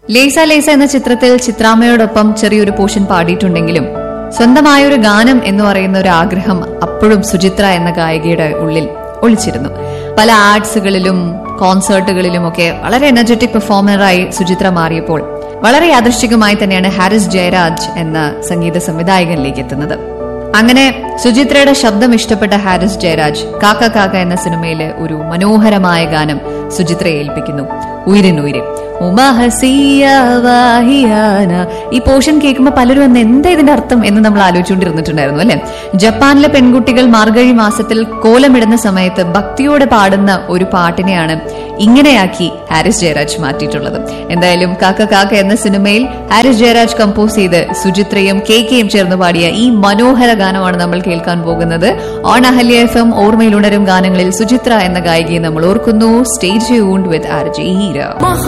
ലേസ ലേസ എന്ന ചിത്രത്തിൽ ചിത്രാമ്മയോടൊപ്പം ചെറിയൊരു പോർഷൻ പാടിയിട്ടുണ്ടെങ്കിലും സ്വന്തമായ ഒരു ഗാനം എന്ന് പറയുന്ന ഒരു ആഗ്രഹം അപ്പോഴും സുചിത്ര എന്ന ഗായികയുടെ ഉള്ളിൽ ഒളിച്ചിരുന്നു പല ആർട്സുകളിലും കോൺസേർട്ടുകളിലും ഒക്കെ വളരെ എനർജറ്റിക് പെർഫോമറായി സുചിത്ര മാറിയപ്പോൾ വളരെ യാദൃശ്ചികമായി തന്നെയാണ് ഹാരിസ് ജയരാജ് എന്ന സംഗീത സംവിധായകനിലേക്ക് എത്തുന്നത് അങ്ങനെ സുചിത്രയുടെ ശബ്ദം ഇഷ്ടപ്പെട്ട ഹാരിസ് ജയരാജ് കാക്ക കാക്ക എന്ന സിനിമയിലെ ഒരു മനോഹരമായ ഗാനം സുചിത്രയെ ഏൽപ്പിക്കുന്നു ഉയരിനുയരെ ഉമഹസിയ വാഹിയാന ഈ പോർഷൻ കേൾക്കുമ്പോൾ പലരും എന്ന് എന്താ ഇതിന്റെ അർത്ഥം എന്ന് നമ്മൾ ആലോചിച്ചുകൊണ്ടിരുന്നിട്ടുണ്ടായിരുന്നു അല്ലെ ജപ്പാനിലെ പെൺകുട്ടികൾ മാർഗഴി മാസത്തിൽ കോലമിടുന്ന സമയത്ത് ഭക്തിയോടെ പാടുന്ന ഒരു പാട്ടിനെയാണ് ഇങ്ങനെയാക്കി ഹാരിസ് ജയരാജ് മാറ്റിയിട്ടുള്ളത് എന്തായാലും കാക്ക കാക്ക എന്ന സിനിമയിൽ ഹാരിസ് ജയരാജ് കമ്പോസ് ചെയ്ത് സുചിത്രയും കെ കെയും ചേർന്ന് പാടിയ ഈ മനോഹര ഗാനമാണ് നമ്മൾ കേൾക്കാൻ പോകുന്നത് ഓൺ അഹല്യ എഫ് എം ഓർമ്മയിലുണരും ഗാനങ്ങളിൽ സുചിത്ര എന്ന ഗായികയെ നമ്മൾ ഓർക്കുന്നു stay tuned with R J Heera മഹാ